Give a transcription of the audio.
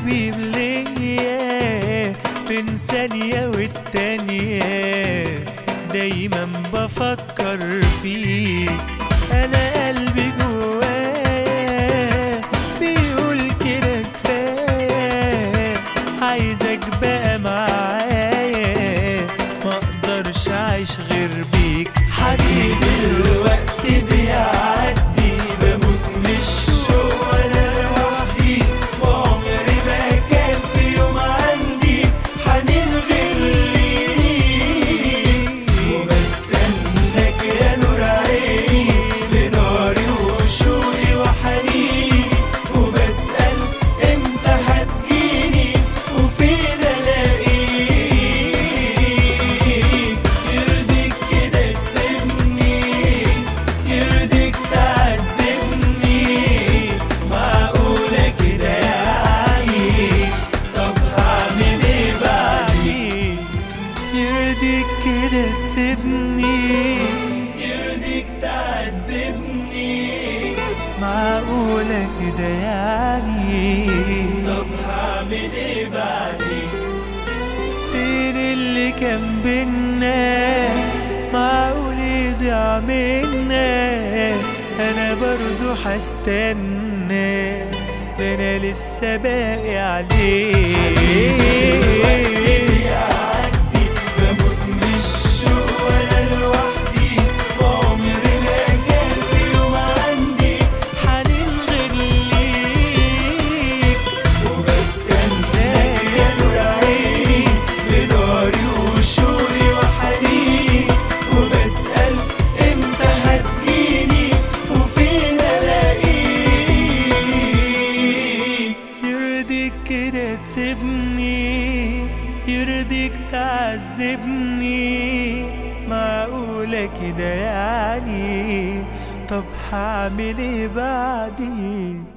حبيب ليا بين ثانية والتانية دايما بفكر فيك انا قلبي جوايا بيقول كده كفايه عايزك بقى معايا ما اقدرش اعيش غير بيك حبيبي الوقت بيعدي بموت من الشوق وانا لوحدي وعمري ما كان في يوم عندي حنين غير ليك وبستناك يا نور عيني بناري وشوقي وحنيني وبسأل امتى هتجيني وفين الاقيك يرضيك كده تسيبني يرضيك تعذبني معقولة كده يعني طب هعمل ايه بعدين يرضيك كده تسيبني يرضيك تعذبني معقولة كده يعني طب هعمل ايه بعدين فين اللي كان بينا معقول يضيع منا انا برضو هستنى ده انا لسه باقي عليك بموت من الشوق وانا لوحدي وعمري ما كان في يوم عندي حنين غير ليك وبستناك يا نور عيني بناري وشوقي وحنيني وبسأل امتى هتجيني وفين الاقيك يرضيك كده تسيبني يرضيك تعذبني معقولة كده يعني طب هعمل ايه بعدين